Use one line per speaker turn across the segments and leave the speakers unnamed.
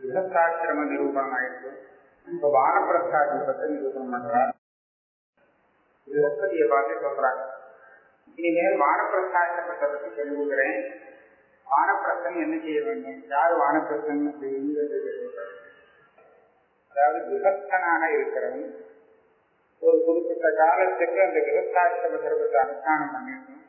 கிரகஸ்தாசிரம நிரூபணம் ஆயிடுச்சு இப்ப வானப்பிரஸ்தாசிரமத்தை நிரூபணம் பண்றார் கிரகஸ்பதியை பார்த்து சொல்றாங்க இனிமேல் வானப்பிரஸ்தாசிரமத்தை பற்றி சொல்லுகிறேன் வானப்பிரஸ்தன் என்ன செய்ய வேண்டும் யார் வானப்பிரஸ்தன் அப்படிங்கிறது கேட்கிறார். அதாவது கிரகஸ்தனாக இருக்கிறவன் ஒரு குறிப்பிட்ட காலத்துக்கு அந்த கிரகஸ்தாசிரம தர்மத்தை அனுஷ்டானம் பண்ணிருக்கணும்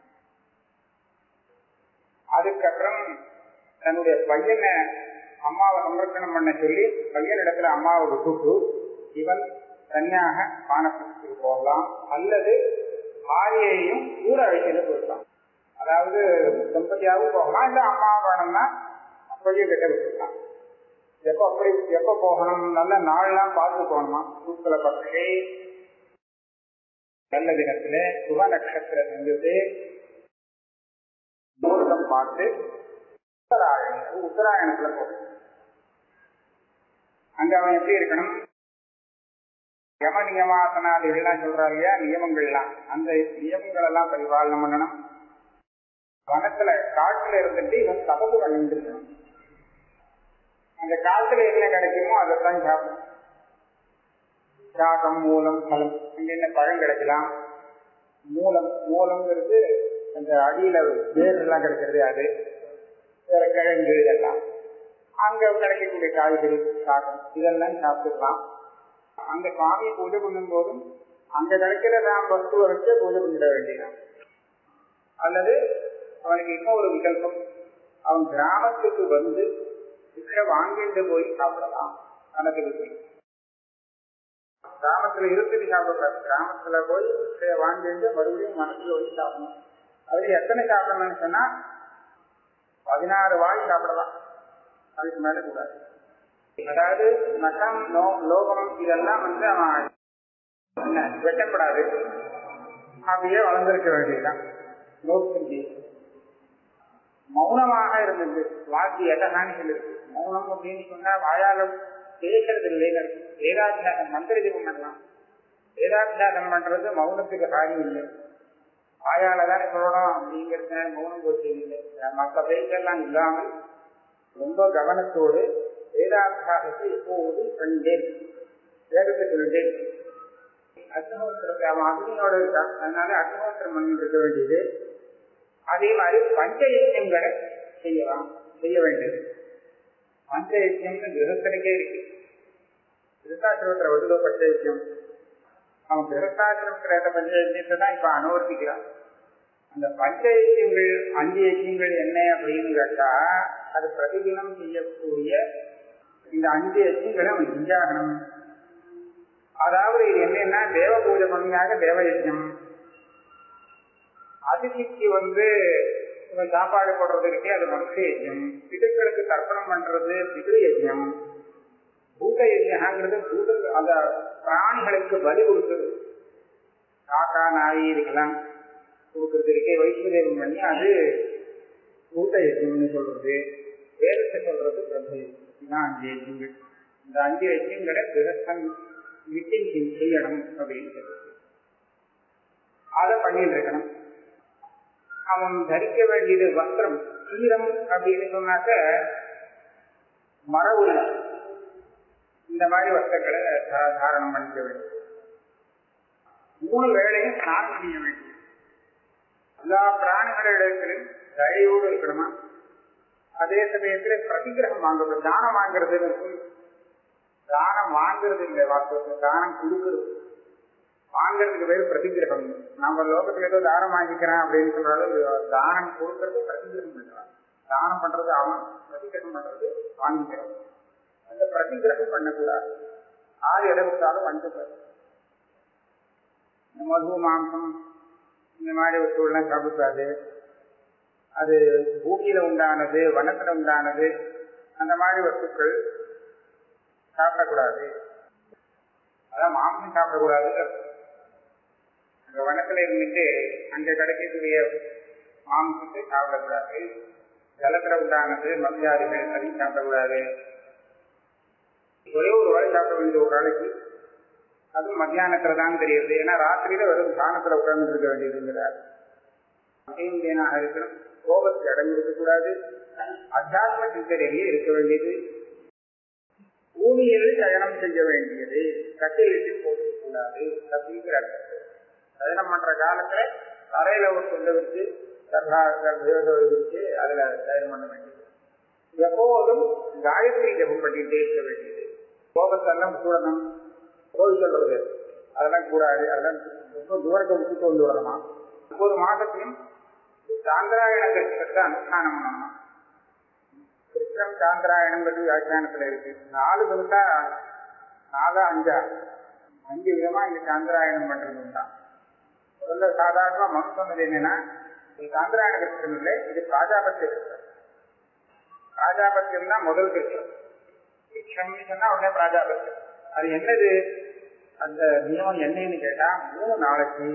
அதுக்கப்புறம் தன்னுடைய பையனை அம்மாவை சம்ரட்சணம் பண்ண சொல்லி பையனிடத்துல அம்மாவை விட்டுட்டு இவன் தனியாக வானப்பிரஸ்துக்கு போகலாம் அல்லது ஆரியையும் கூட அழைச்சிட்டு போயிடலாம் அதாவது தம்பதியாவும் போகலாம் இல்ல அம்மா வேணும்னா அப்படியே கிட்ட விட்டுக்கலாம் எப்ப அப்படி எப்ப போகணும் நல்ல நாள்லாம் பார்த்து போகணுமா சூத்திர பட்சே நல்ல தினத்துல சுப நட்சத்திர செஞ்சது முகூர்த்தம் பார்த்து உத்தராயணம் உத்தராயணத்துல போகணும் அங்க அவன் எப்படி இருக்கணும் யம நியமாசனாதிகள்லாம் சொல்றாங்க இல்லையா நியமங்கள்லாம் அந்த நியமங்கள் எல்லாம் பரிபாலனம் பண்ணணும் வனத்துல காட்டுல இருந்துட்டு இவன் தபது பண்ணிட்டு இருக்கணும் அந்த காட்டுல என்ன கிடைக்குமோ அதைத்தான் சாப்பிடும் சாகம் மூலம் பழம் அங்க என்ன பழம் கிடைக்கலாம் மூலம் மூலம்ங்கிறது அந்த அடியில வேர் எல்லாம் கிடைக்கிறது அது வேற கிழங்கு இதெல்லாம் அங்க கிடைக்கக்கூடிய காய்கறி சாகம் இதெல்லாம் சாப்பிட்டுக்கலாம் அந்த சுவாமியை பூஜை பண்ணும் போதும் அங்க கிடைக்கிற நாம் வஸ்துவை வச்சு பூஜை பண்ணிட வேண்டியதான் அல்லது அவனுக்கு இன்னொரு விகல்பம் அவன் கிராமத்துக்கு வந்து பிக்ஷை வாங்கிட்டு போய் சாப்பிடலாம் தனக்கு விருப்பம் கிராமத்துல இருந்துட்டு சாப்பிடக்கூடாது கிராமத்துல போய் பிக்ஷையை வாங்கிட்டு மறுபடியும் மனசுல போய் சாப்பிடணும் அதுல எத்தனை சாப்பிடணும்னு சொன்னா பதினாறு வாய் சாப்பிடலாம் அதுக்கு மேல கூடாது அதாவது நகம் நோ லோகம் இதெல்லாம் வந்து அவன் என்ன வெட்டப்படாது அப்படியே வளர்ந்திருக்க வேண்டியதுதான் நோக்கி மௌனமாக இருந்தது வாக்கி எதகான்னு சொல்லிருக்கு மௌனம் அப்படின்னு சொன்னா வாயால பேசுறது இல்லைன்னு இருக்கு வேதாத்தியாசம் மந்திர ஜபம் பண்ணலாம் வேதாத்தியாசம் பண்றது மௌனத்துக்கு காரியம் இல்லை வாயால தானே சொல்லணும் அப்படிங்கிறது மௌனம் போச்சு இல்லை மற்ற பேச்செல்லாம் இல்லாமல் ரொம்ப கவனத்தோடு வேதாத்தியாசத்தை எப்போது கண்டேன் வேதத்தை சொல்லிட்டேன் அக்னிஹோத்திரத்தை அவன் அக்னியோட இருக்கான் அதனால அக்னிஹோத்திரம் பண்ணிட்டு இருக்க வேண்டியது அதே மாதிரி பஞ்ச யஜ்யங்களை செய்யலாம் செய்ய வேண்டியது பஞ்ச யஜ்யம்னு கிரகத்திற்கே இருக்கு கிருத்தாசிரமத்தில் வருதோ பஞ்ச யஜ்யம் அவன் கிரகத்தாசிரமத்தில் ஏற்ற பஞ்ச யஜ்யத்தை தான் இப்ப அனுவர்த்திக்கிறான் அந்த பஞ்ச யஜ்யங்கள் அஞ்சு யஜ்யங்கள் என்ன அப்படின்னு கேட்டா அது பிரதிதினம் செய்யக்கூடிய இந்த அஞ்சு யஜ்யங்களை அவன் செஞ்சாகணும் அதாவது இது என்னன்னா தேவ பூஜை பண்ணியாக தேவ யஜ்யம் அதிதிக்கு வந்து சாப்பாடு போடுறது இருக்கே அது மனுஷ யஜ்யம் பிதுக்களுக்கு தர்ப்பணம் பண்றது பிதிரு யஜ்யம் பூத யஜ்யங்கிறது பூத அந்த பிராணிகளுக்கு பலி கொடுக்குறது காக்கா நாய் இதுக்கெல்லாம் கொடுக்கறது இருக்கே வைஷ்ணதேவம் பண்ணி அது பூத யஜ்யம்னு சொல்றது வேதத்தை சொல்றது பிரம்ம யஜ்யம் அஞ்சு யஜ்யங்கள் இந்த அஞ்சு யஜ்யங்களை கிரகஸ்தன் விட்டிங் செய்யணும் அப்படின்னு சொல்றது அதை பண்ணிட்டு இருக்கணும் அவன் தரிக்க வேண்டியது வஸ்திரம் ஈரம் அப்படின்னு சொன்னாக்க மர உள்ள இந்த மாதிரி வஸ்திரங்களை தாரணம் பண்ணிக்க வேண்டும் மூணு வேளையும் ஸ்நானம் செய்ய வேண்டும் எல்லா பிராணிகளிடத்திலும் தயவோடு இருக்கணுமா அதே சமயத்துல பிரதிகிரகம் வாங்கணும் தானம் வாங்குறது தானம் வாங்குறது இல்லை வாக்கு தானம் கொடுக்கறது வாங்குறதுக்கு பேர் பிரதிகிரகம் நம்ம லோகத்துல ஏதோ தானம் வாங்கிக்கிறேன் அப்படின்னு சொல்றாரு தானம் கொடுக்கறது பிரதிகிரகம் பண்றான் தானம் பண்றது அவன் பிரதிகிரகம் பண்றது வாங்கிக்கிறான் அந்த பிரதிகிரகம் பண்ணக்கூடாது ஆறு எதை கொடுத்தாலும் வாங்கிக்கூடாது மது மாம்சம் இந்த மாதிரி வஸ்துவெல்லாம் சாப்பிடாது அது பூமியில உண்டானது வனத்துல உண்டானது அந்த மாதிரி வஸ்துக்கள் சாப்பிடக்கூடாது அதான் மாம்சம் சாப்பிடக்கூடாது அங்க வனத்துல இருந்துட்டு அங்க கிடைக்கக்கூடிய மாம்சத்தை சாப்பிடக்கூடாது ஜலத்துல உண்டானது மத்தியாதிகள் அதையும் சாப்பிடக்கூடாது ஒரே ஒரு வாய் சாப்பிட வேண்டிய ஒரு நாளைக்கு அதுவும் மத்தியானத்துல தான் தெரியுது ஏன்னா ராத்திரியில வெறும் தானத்துல உட்கார்ந்து இருக்க வேண்டியதுங்கிறார் அசைந்தியனாக இருக்கணும் கோபத்துக்கு இடம் இருக்கக்கூடாது அத்தியாத்ம சிந்தனையிலேயே இருக்க வேண்டியது பூமியில் சயனம் செய்ய வேண்டியது கட்டிலிட்டு போடக்கூடாது அப்படிங்கிற அர்த்தம் சயனம் பண்ற காலத்துல தரையில ஒரு சொல்ல வச்சு வச்சு அதுல சயனம் பண்ண வேண்டியது எப்போதும் காயத்ரி ஜபம் பண்ணிட்டே இருக்க வேண்டியது கோபத்தெல்லாம் கூடணும் கோவில் சொல்றது அதெல்லாம் கூடாது அதெல்லாம் ரொம்ப தூரத்தை விட்டு கொண்டு வரணுமா ஒவ்வொரு மாதத்தையும் சாந்திராயண கிருஷ்ணத்தை அனுஷ்டானம் பண்ணணும் கிருஷ்ணம் சாந்திராயணங்கிறது வியாக்கியானத்துல இருக்கு நாலு விதத்தா நாலா அஞ்சா அஞ்சு விதமா இந்த சாந்திராயணம் பண்றது உண்டா முதல்ல சாதாரணமா மனு சொன்னது என்னன்னா இது சாந்திராயண கிருஷ்ணம் இல்லை இது பிராஜாபத்திய கிருஷ்ணம் பிராஜாபத்தியம் தான் முதல் கிருஷ்ணம் கிருஷ்ணம்னு சொன்னா உடனே பிராஜாபத்தியம் அது என்னது அந்த நியமம் என்னன்னு கேட்டா மூணு நாளைக்கு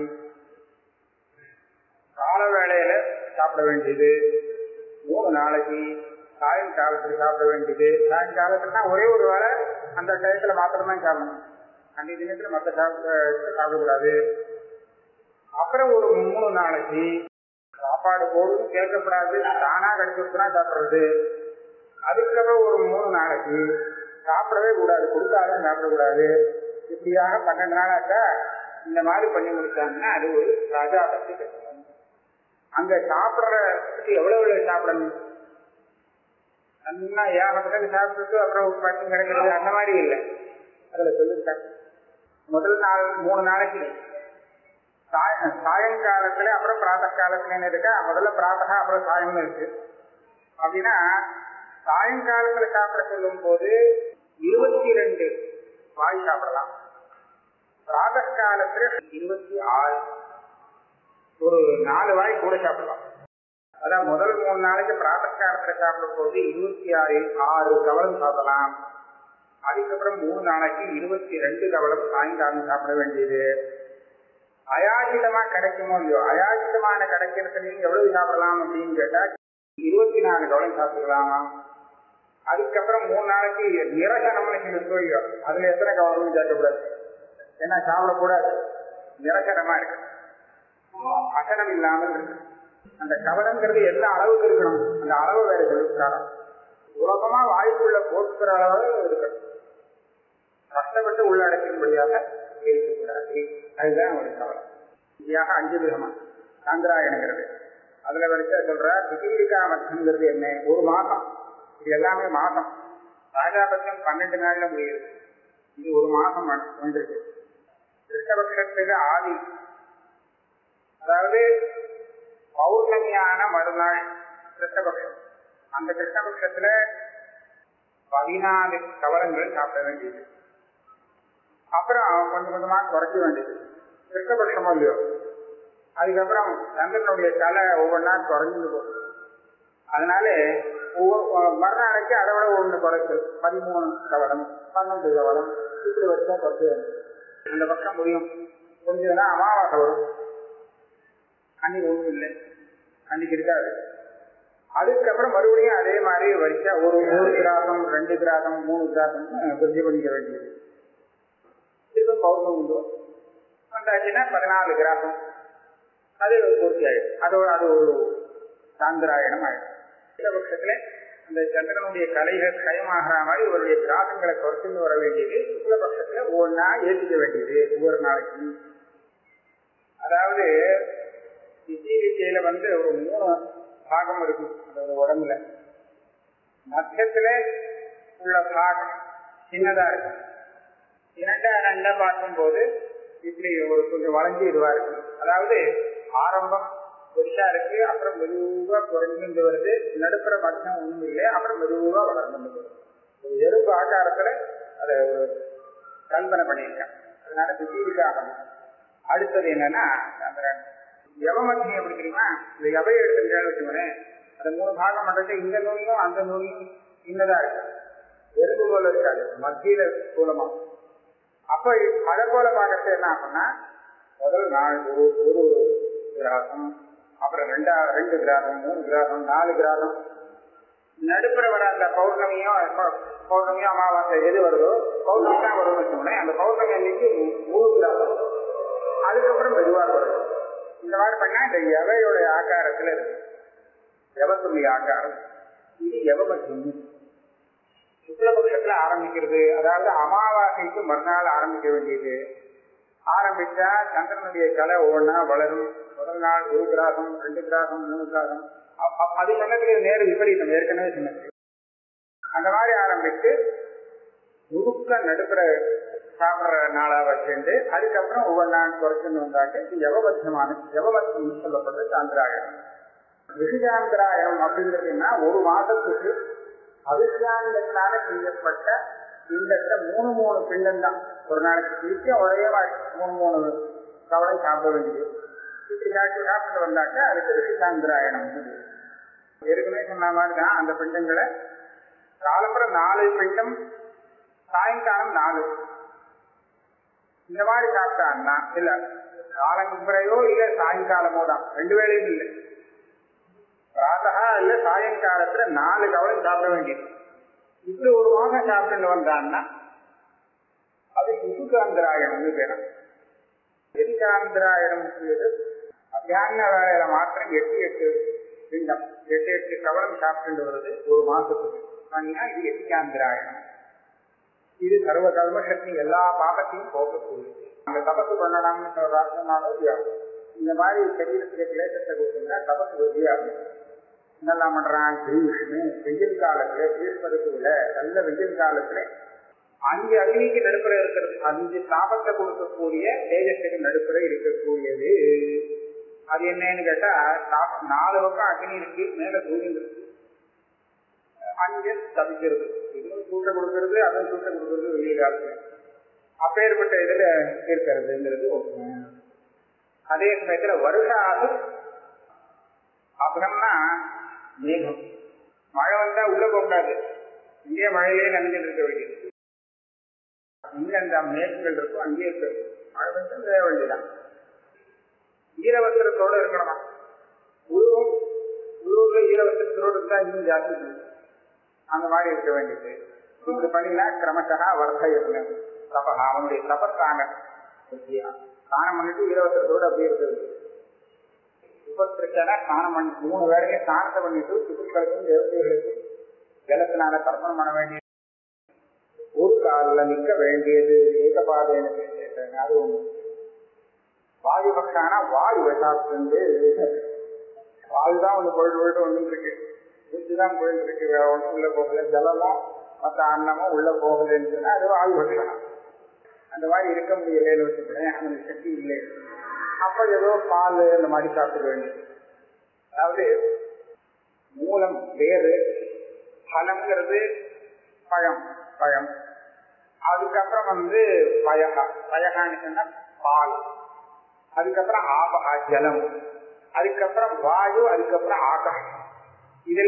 கால வேளையில சாப்பிட வேண்டியது மூணு நாளைக்கு சாயங்காலத்துக்கு சாப்பிட வேண்டியது சாயங்காலத்துக்குனா ஒரே ஒரு வேளை அந்த டயத்துல மாத்திரமே சாப்பிடணும் அன்றைய தினத்துல மற்ற சாப்பிட சாப்பிடக்கூடாது அப்புறம் ஒரு மூணு நாளைக்கு சாப்பாடு போடும் கேட்கக்கூடாது தானா கிடைச்சிருக்குன்னா சாப்பிடுறது அதுக்கப்புறம் ஒரு மூணு நாளைக்கு சாப்பிடவே கூடாது கொடுக்காத சாப்பிடக்கூடாது இப்படியாக பன்னெண்டு நாள் ஆச்சா இந்த மாதிரி பண்ணி முடிச்சாங்கன்னா அது ஒரு ராஜா பத்தி கஷ்டம் அங்க சாப்பிடுறதுக்கு எவ்வளவு எவ்வளவு சாப்பிடணும் நல்லா ஏகப்பட்டது சாப்பிட்டுட்டு அப்புறம் பட்டம் கிடைக்கிறது அந்த மாதிரி இல்லை அதுல சொல்லிருக்காங்க முதல் நாள் மூணு நாளைக்கு சாய சாயங்காலத்துல அப்புறம் பிராத்த காலத்துல இருக்கா முதல்ல பிராத்தகா அப்புறம் சாயம்னு இருக்கு அப்படின்னா சாயங்காலத்துல சாப்பிட சொல்லும் போது இருபத்தி ரெண்டு வாய் சாப்பிடலாம் பிராத காலத்துல இருபத்தி ஆறு ஒரு நாலு வாய் கூட சாப்பிடலாம் அதான் முதல் மூணு நாளைக்கு பிராத காலத்துல சாப்பிடும் போது இருபத்தி ஆறு ஆறு கவலம் சாப்பிடலாம் அதுக்கப்புறம் மூணு நாளைக்கு இருபத்தி ரெண்டு கவலம் சாயங்காலம் சாப்பிட வேண்டியது அயாஜிதமா கிடைக்குமோ இல்லையோ அயாஜிதமான கிடைக்கிறதுக்கு எவ்வளவு சாப்பிடலாம் அப்படின்னு கேட்டா இருபத்தி நாலு கவலம் சாப்பிடலாமா அதுக்கப்புறம் மூணு நாளைக்கு நிரசனம்னு இருக்கோ இல்லையோ அதுல எத்தனை கவலம் சேர்க்கக்கூடாது ஏன்னா சாப்பிடக்கூடாது நிரசனமா இருக்கு அசனம் இல்லாமல் இருக்கு அந்த கவனங்கிறது எந்த அளவுக்கு இருக்கணும் அந்த அளவு வேற சொல்லிருக்காராம் சுலபமா வாய்ப்புள்ள போக்குற அளவு இருக்கணும் கஷ்டப்பட்டு உள்ளடக்கின்படியாக இருக்கக்கூடாது அதுதான் ஒரு கவனம் இப்படியாக அஞ்சு விதமா சாந்திராயணங்கிறது அதுல வரைக்கும் சொல்ற பிகிலிகா மத்தங்கிறது என்ன ஒரு மாசம் இது எல்லாமே மாசம் ராஜாபத்தியம் பன்னெண்டு நாள்ல முடியுது இது ஒரு மாசம் வந்திருக்கு கிருஷ்ணபக்ஷத்துக்கு ஆதி அதாவது பௌர்ணமியான மறுநாள் கிருஷ்ணபக்ஷம் அந்த கிருஷ்ணபக்ஷத்துல பதினாலு கவலங்கள் சாப்பிட வேண்டியது அப்புறம் கொஞ்சம் கொஞ்சமா குறைக்க வேண்டியது கிருஷ்ணபக்ஷமோ இல்லையோ அதுக்கப்புறம் சந்திரனுடைய தலை ஒவ்வொன்றா குறைஞ்சு போகும் அதனால ஒவ்வொரு மறுநாளைக்கு அதை விட ஒன்று குறைச்சு பதிமூணு கவலம் பன்னெண்டு கவலம் இப்படி வரைக்கும் குறைச்சு அந்த பக்கம் முடியும் புரிஞ்சதுன்னா அமாவாசை வரும் அன்னைக்கு ஒன்றும் இல்லை அன்னைக்கு இருக்காது அதுக்கப்புறம் மறுபடியும் அதே மாதிரி வரிசை ஒரு ஒரு கிராசம் ரெண்டு கிராசம் மூணு கிராசம் புரிஞ்சு பண்ணிக்க வேண்டியது திரும்ப பௌர்ணம் உண்டு வந்தாச்சுன்னா பதினாலு கிராசம் அது பூர்த்தி ஆயிடும் அது அது ஒரு சாந்திராயணம் ஆயிடும் இந்த பட்சத்துல அந்த சந்திரனுடைய கலைகள் கயமாகிற மாதிரி இவருடைய கிராசங்களை குறைச்சுன்னு வர வேண்டியது சுக்லபட்சத்துல ஒவ்வொன்றா ஏற்றிக்க வேண்டியது ஒவ்வொரு நாளைக்கு அதாவது விஜய் விஜயில வந்து ஒரு மூணு பாகம் இருக்கும் அந்த உடம்புல மத்தியத்துல உள்ள பாகம் சின்னதா இருக்கும் இரண்டா ரெண்டா பார்க்கும் போது இப்படி ஒரு கொஞ்சம் வளைஞ்சு இதுவா இருக்கு அதாவது ஆரம்பம் பெருசா இருக்கு அப்புறம் மெதுவா குறைஞ்சு வருது நடுப்புற மட்டம் ஒண்ணும் இல்லை அப்புறம் மெதுவா வளர்ந்து வருது ஒரு எறும்பு ஆக்காரத்துல அதை ஒரு கல்பனை பண்ணியிருக்கேன் அதனால பிஜீவிக்காக அடுத்தது என்னன்னா சந்திரன் எவமத்தியம் எப்படி தெரியுமா இந்த எவையை எடுத்துக்கிட்டே வச்சுக்கோனே அந்த மூணு பாகம் மட்டும் இந்த நோயும் அந்த நோயும் இன்னதா இருக்கு எறும்பு போல இருக்காது மத்தியில சூலமா அப்ப அதை போல பார்க்கறது என்ன ஆகும்னா முதல் நாள் ஒரு ஒரு கிராசம் அப்புறம் ரெண்டா ரெண்டு கிராசம் மூணு கிராசம் நாலு கிராசம் நடுப்புற வர அந்த பௌர்ணமியும் பௌர்ணமியும் அமாவாசை எது வருதோ பௌர்ணமி தான் வரும்னு வச்சுக்கோங்களேன் அந்த பௌர்ணமி அன்னைக்கு மூணு கிராசம் அதுக்கப்புறம் மெதுவாக வரும் இந்த மாதிரி பண்ணா இந்த எவையோட ஆக்காரத்துல இருக்கு எவத்துடைய ஆக்காரம் இது எவமத்தியம் சுக்லபக்ஷத்துல ஆரம்பிக்கிறது அதாவது அமாவாசைக்கு மறுநாள் ஆரம்பிக்க வேண்டியது ஆரம்பிச்சா சந்திரனுடைய கலை ஒவ்வொன்றா வளரும் முதல் நாள் ஒரு கிராசம் ரெண்டு கிராசம் மூணு கிராசம் அ- அ- அது சொன்னதுக்கு நேரு விபரீதம் ஏற்கனவே சொன்னது அந்த மாதிரி ஆரம்பித்து முழுக்க நடுப்புற சாப்பிடுற நாளா வச்சுட்டு அதுக்கப்புறம் ஒவ்வொரு நாள் குறைச்சுன்னு வந்தாக்க இது யவபத்தமான யவபத்தம்னு சொல்லப்படுறது சாந்திராயணம் ரிஷிகாந்திராயணம் அப்படிங்கிறதுனா ஒரு மாதத்துக்கு அவிஷ்யாங்கத்தினால செய்யப்பட்ட பிண்டத்தை மூணு மூணு பிண்டம் தான் ஒரு நாளைக்கு பிரிச்சு ஒரே மாதிரி மூணு மூணு கவலை சாப்பிட வேண்டியது இப்படி சாப்பிட்டு சாப்பிட்டு வந்தாக்க அதுக்கு ரிஷிகாந்திராயணம் ஏற்கனவே சொன்ன மாதிரி தான் அந்த பிண்டங்களை காலம்புறம் நாலு பிண்டம் சாயங்காலம் நாலு இந்த மாதிரி சாப்பிட்டான்னா இல்ல காலம்புறையோ இல்ல சாயங்காலமோ தான் ரெண்டு வேளையும் இல்லை பிராத்தகா இல்ல சாயங்காலத்துல நாலு கவலை சாப்பிட வேண்டியது இப்படி ஒரு மாதம் சாப்பிட்டு வந்தான்னா அது சுசுகாந்திராயணம்னு பேரும் எதிகாந்திராயணம் பேரு அத்தியான வேலையில மாத்திரம் எட்டு எட்டு பிண்டம் எட்டு எட்டு கவலம் சாப்பிட்டு வருது ஒரு மாசத்துக்கு ஆனா இது எதிகாந்திராயணம் இது சர்வ கர்ம சக்தி எல்லா பாபத்தையும் போக்கக்கூடியது அந்த தபசு பண்ணலாம்னு சொல்றாருனாலும் இந்த மாதிரி சரீரத்துக்கு கிளேசத்தை கொடுத்தா தபசு உறுதியாகும் என்னெல்லாம் பண்றான் கிரீஷ்மு வெயில் காலத்துல கிரீஷ்ம ருத்துவில நல்ல வெயில் காலத்துல அஞ்சு அக்னிக்கு நடுப்புற இருக்கிறது அஞ்சு தாபத்தை கொடுக்கக்கூடிய தேஜஸுக்கு நடுப்புற இருக்கக்கூடியது அது என்னன்னு கேட்டா தாபம் நாலு பக்கம் அக்னி இருக்கு மேல சூரியன் இருக்கு அஞ்சு தவிக்கிறது இதுவும் சூட்டை கொடுக்கறது அதுவும் சூட்டை கொடுக்கறது வெயில் காலத்துல அப்பேற்பட்ட இதுல இருக்கிறதுங்கிறது ஒண்ணு அதே சமயத்துல வருஷாது அப்புறம்னா மேகம் மழை வந்தா உள்ள போகாது இங்கே மழையிலே நனைஞ்சிட்டு இருக்க வேண்டியது இங்க அந்த மேகங்கள் இருக்கும் அங்கேயே இருக்கு மழை வந்து வேக வேண்டியதான் ஈரவஸ்திரத்தோட இருக்கணுமா உருவம் உருவ ஈரவஸ்திரத்தோடு இருந்தா இன்னும் ஜாஸ்தி இருக்கும். அந்த மாதிரி இருக்க வேண்டியது இப்படி பண்ணினா கிரமசகா வர்த்தயம் தபகா அவனுடைய தபத்தான ஸ்நானம் பண்ணிட்டு ஈரவஸ்திரத்தோடு அப்படியே இருக்கிறது உபத்திருக்கான ஸ்நானம் பண்ணி மூணு வேலையை ஸ்நானத்தை பண்ணிட்டு பிதுக்களுக்கும் தேவதைகளுக்கும் ஜலத்தினால தர்ப்பணம் பண்ண வேண்டியது ஒரு காலில் நிற்க வேண்டியது ஏகபாதையின அது ஒண்ணு வாயு பக்தான வாயு சாப்பிட்டு வாயு தான் ஒண்ணு போயிட்டு போயிட்டு ஒண்ணு இருக்கு மூச்சுதான் போயிட்டு இருக்கு வேற ஒண்ணும் உள்ள போகல ஜலமும் மற்ற அன்னமும் உள்ள போகலன்னு சொன்னா அது வாயு பக்தானம் அந்த மாதிரி இருக்க முடியலன்னு வச்சுக்கிறேன் அவனுக்கு சக்தி இல்லை அப்ப ஏதோ பால் அந்த மாதிரி சாப்பிட வேண்டியது அதாவது மூலம் வேறு பழம்ங்கிறது பழம் பழம் அதுக்கப்புறம் வந்து பயகா பயகான்னு சொன்னா பால் அதுக்கப்புறம் ஆபகா ஜலம் அதுக்கப்புறம் வாயு அதுக்கப்புறம் ஆகாசம் இதுல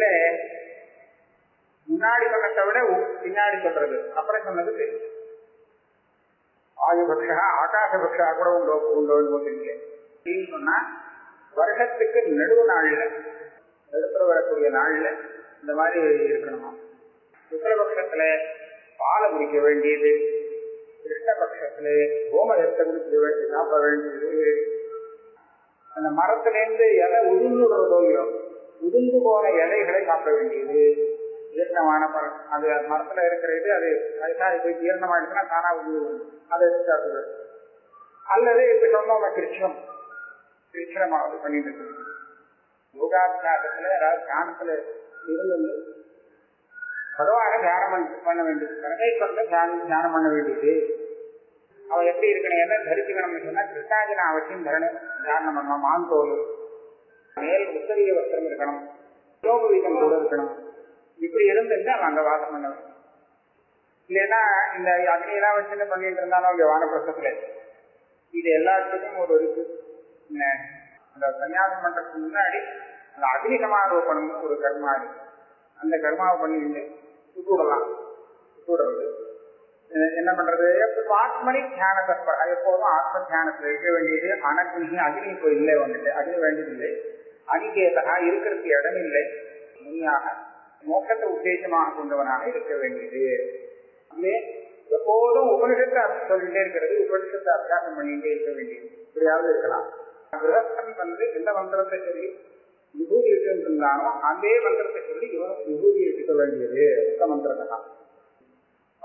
முன்னாடி சொன்னதை விட பின்னாடி சொல்றது அப்புறம் சொன்னது தெரியும் ஆயுபக்ஷா ஆகாசபக்ஷா கூட உண்டோ உண்டோன்னு போட்டிருக்கீங்க அப்படின்னு சொன்னா வருஷத்துக்கு நடுவு நாள்ல நடுப்புற வரக்கூடிய நாள்ல இந்த மாதிரி இருக்கணுமா சுக்கலபக்ஷத்துல பாலை குடிக்க வேண்டியது கிருஷ்ணபக்ஷத்துல கோமதத்தை குடிக்க வேண்டிய சாப்பிட வேண்டியது அந்த மரத்திலேருந்து இலை உதிர்ந்துடுறதோ இல்லையோ உதிர்ந்து போன இலைகளை சாப்பிட வேண்டியது ஜீரணமான பழம் அது மரத்துல இருக்கிற இது அது வயசாகி போய் ஜீரணமாயிடுச்சுன்னா தானா உதிர்ந்து அதை எடுத்து சாப்பிடுறது அல்லது இப்ப சொன்னோம் கிருஷ்ணம் கிருஷ்ணமாவது பண்ணிட்டு இருக்கு யோகாபியாசத்துல அதாவது தியானத்துல இருந்து பகவான தியானம் பண்ண- பண்ண வேண்டியது பரமேஸ்வரனை தியானம் தியானம் பண்ண வேண்டியது அவன் எப்படி இருக்கணும் என்ன தரிச்சுக்கணும்னு சொன்னா கிருஷ்ணாஜன அவசியம் தரணும் தியானம் பண்ணணும் மாந்தோல் மேல் உத்தரிய வஸ்திரம் இருக்கணும் யோகவீதம் கூட இருக்கணும் இப்படி இருந்துட்டு அவன் அங்க வாசம் பண்ண வேண்டும் இல்லைன்னா இந்த அக்னியெல்லாம் வச்சுட்டு பண்ணிட்டு இருந்தாலும் இங்க வானப்பிரசத்துல இது எல்லாத்துக்கும் ஒரு இருக்கு என்ன, அந்த சன்னியாசம் பண்றதுக்கு முன்னாடி அந்த அக்னி சமாரோபணம்னு ஒரு கர்மா இருக்கு அந்த கர்மாவை பண்ணிட்டு சுட்டுவிடலாம் சுட்டுவிடுறது அஹ் என்ன பண்றது ஆத்மனி தியான தற்ப எப்போதும் ஆத்ம தியானத்துல இருக்க வேண்டியது அனக்னி அக்னி இப்போ இல்லை வந்துட்டு அக்னி வேண்டியதில்லை அனிகேதகா இருக்கிறதுக்கு இடம் இல்லை முனியாக மோக்கத்தை உத்தேசமாக கொண்டவனாக இருக்க வேண்டியது இங்கே எப்போதும் உபனிஷத்தை சொல்லிட்டே இருக்கிறது உபனிஷத்தை அபியாசம் பண்ணிட்டே இருக்க வேண்டியது இப்படியாவது இருக்கலாம் கிரகஸ்தன் வந்து எந்த மந்திரத்தை சொல்லி விபூதி எடுத்துட்டு இருந்தானோ அதே மந்திரத்தை சொல்லி இவனும் விபூதி எடுத்துக்க வேண்டியது உத்த மந்திரத்தை தான்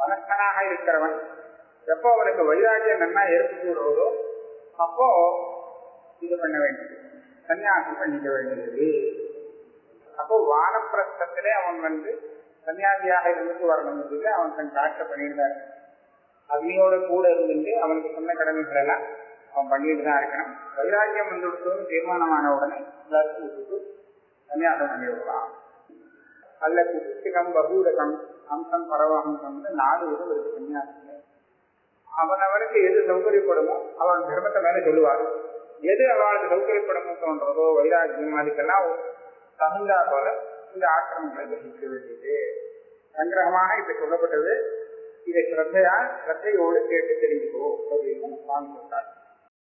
மனஸ்கனாக இருக்கிறவன் எப்போ அவனுக்கு வைராக்கியம் நன்னா ஏற்பட்டு விடுவதோ அப்போ இது பண்ண வேண்டியது சன்னியாசம் பண்ணிக்க வேண்டியது அப்போ வானப்பிரஸ்தத்திலே அவன் வந்து சன்னியாசியாக இருந்துட்டு வரணும் சொல்லி அவன் தன் காட்ட பண்ணியிருந்தார் அக்னியோட கூட இருந்துட்டு அவனுக்கு சொன்ன கடமைகள் எல்லாம் அவன் பண்ணிட்டு தான் இருக்கணும் வைராக்கியம் வந்துவிட்டோம் தீர்மானமான உடனே எல்லாத்தையும் விட்டுட்டு சன்னியாசம் பண்ணி விடலாம் அல்ல குசிகம் பகூரகம் அம்சம் பரவஹம்சம் நாலு விதம் இருக்கு சன்னியாசத்துல அவனவனுக்கு எது சௌகரியப்படுமோ அவன் தர்மத்தை மேல சொல்லுவார் எது அவளுக்கு சௌகரியப்படமோ தோன்றதோ வைராக்கியம் அதுக்கெல்லாம் தகுந்தா போல இந்த ஆக்கிரமங்களை கிரகிக்க வேண்டியது சங்கிரகமாக இப்ப சொல்லப்பட்டது இதை ஸ்ரத்தையா ஸ்ரத்தையோடு கேட்டு தெரிஞ்சுக்கோ அப்படின்னு சுவாமி சொல்றார்